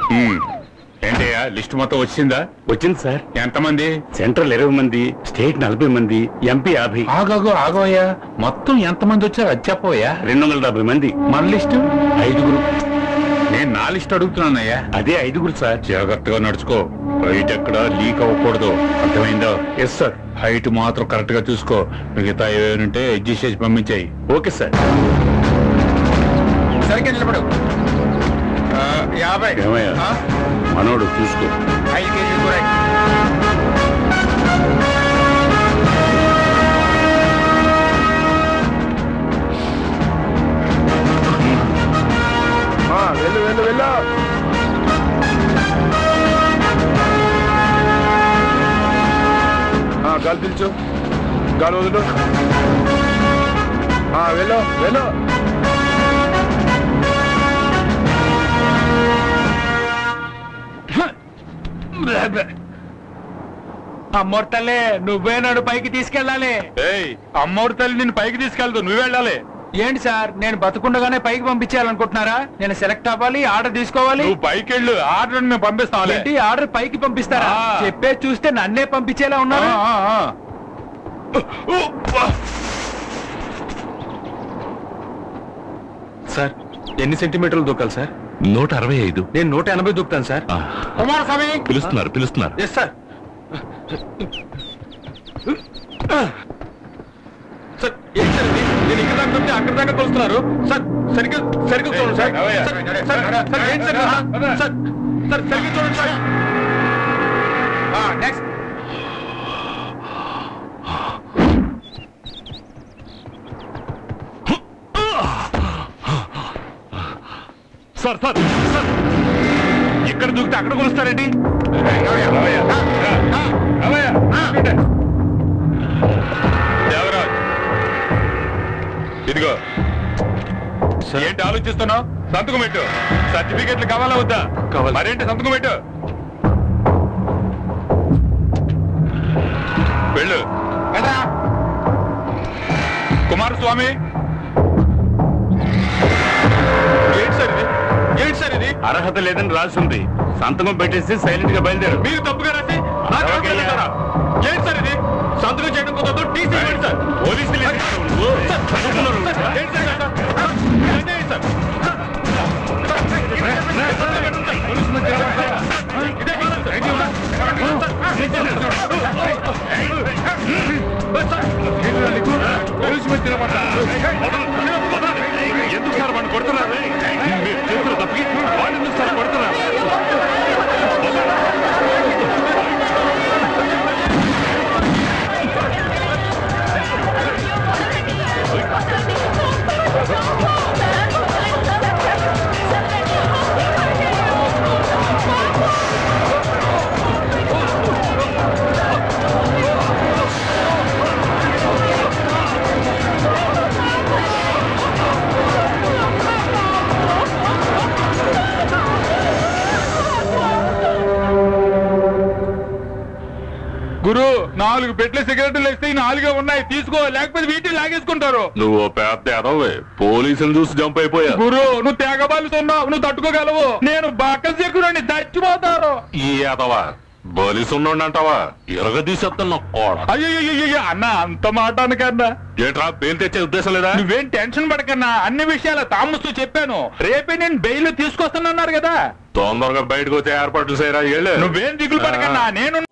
ఉమ్. ఏంటయ్యా లిస్ట్ మొత్తం వచ్చిందా వచ్చింది సార్ ఎంతమంది సెంట్రల్ ఇరవై మంది స్టేట్ నలభై మంది ఎంపీ యాభై ఆగాగు ఆగోయ్యా మొత్తం ఎంతమంది వచ్చారు అది చెప్పోయా రెండు వందల డెబ్బై మంది మన లిస్టు ఐదుగురు నేను నా లిస్ట్ అడుగుతున్నానయ్యా అదే ఐదుగురు సార్ జాగ్రత్తగా నడుచుకో హైట్ ఎక్కడ లీక్ అవ్వకూడదు అర్థమైందా ఎస్ సార్ హైట్ మాత్రం కరెక్ట్ గా చూసుకో మిగతా ఏమైనా అడ్జస్ట్ చేసి పంపించాయి ఓకే సార్ సరిగ్గా నిలబడు యాభై ఏమయ్యా మనోడు చూసుకో ఐదు కేజీలు కూర వెళ్ళు వెళ్ళు వెళ్ళు ఆ, గాలి పిలుచు గాలి వదులు ఆ, వెళ్ళు వెళ్ళు అమ్మోర్తల్లే నువ్వే నన్ను పైకి తీసుకెళ్ళాలి ఏయ్ అమ్మోరు తల్లి నిన్ను పైకి తీసుకెళ్తూ నువ్వు వెళ్ళాలి ఏంటి సార్ నేను బతుకుండగానే పైకి పంపించాలనుకుంటున్నారా నేను సెలెక్ట్ అవ్వాలి ఆర్డర్ తీసుకోవాలి నువ్వు పైకి వెళ్ళు ఆర్డర్ మేము పంపిస్తాం ఏంటి ఆర్డర్ పైకి పంపిస్తారా ఆ. చెప్పే చూస్తే నన్నే పంపించేలా ఉన్నారు సార్ ఎన్ని సెంటీమీటర్లు దూకాలి సార్ నూట అరవై ఐదు నేను నూట ఎనభై దూకుతాను సార్ కుమారస్వామి పిలుస్తున్నారు పిలుస్తున్నారు ఎస్ సార్ సార్ ఏంటి సార్ ఇది? నేను ఇక్కడ దాకా దూకితే అక్కడ దాకా కొలుస్తున్నారు సార్ సరిగ్గా సరిగ్గా చూడండి సార్ అవయ్యా. సార్, సార్, సార్, ఏంటి సార్ ఇది? సార్ సార్ సరిగ్గా చూడండి sir next sir sir sir ఇక్కడ దూకితే అక్కడ కొలుస్తారండి దేవరాజ్ ఇదిగో ఏంటి ఆలోచిస్తున్నావు సంతకం పెట్టు సర్టిఫికెట్లు కావాలా వద్దా కావాలి. మరేంటి సంతకం పెట్టు వెళ్ళు కుమారస్వామి ఏంటి సార్ ఇది ఏంటి సార్ ఇది అర్హత లేదని రాసి ఉంది సంతకం పెట్టేసి సైలెంట్ గా బయలుదేరు మీరు తప్పుగా రాసి నాకు ఎవరికయ్యా? అవసరం లేదారా? ఏంటి సార్ ఇది సంతకం చేయడం కుదరదు టీసీ ఇవ్వండి సార్ పోలీసులు ఏంటి సార్ నువ్వు? చదువుకున్నారు నువ్వు. సార్, ఏంటి సార్ ఇదంతా? ఏంటి సార్? పోలీసు మధ్య నిలబడతారా? ఇదే కాదు సార్. ఏంటి ఇవ్వరా? పోలీసు మధ్య నిలబడతారా? ఎందుకు సార్ వాడిని కొడుతున్నారు మీరు చేతులు తప్పి వాడిని ఎందుకు సార్ కొడుతున్నారు గురు నాలుగు పెట్ల సిగరెట్లు ఇస్తే ఈ నాలుగే ఉన్నాయి తీసుకో లేకపోతే వీటిని లాగేసుకుంటారు నువ్వు పెద్ద ఎదవే పోలీసులు చూసి జంప్ అయిపోయా గురు నువ్వు తెగబాలుతున్నావు నువ్వు తట్టుకోగలవు నేను బాకలు చెక్కునండి చచ్చిపోతారు ఈ ఎదవా బలిసున్నోడు అంటావా ఇరగ తీసేస్తున్నా కోడ అయ్యో అన్న అంత మాట అనకన్నా ఏట్రా బెయిల్ తెచ్చే ఉద్దేశం లేదా నువ్వేం టెన్షన్ పడకన్నా అన్ని విషయాలు తామస్తూ చెప్పాను రేపే నేను బెయిల్ తీసుకొస్తానన్నారు కదా తొందరగా బయటకు వచ్చే ఏర్పాట్లు చేయరా ఏళ్ళు నువ్వేం దిగులు పడకన్నా నేను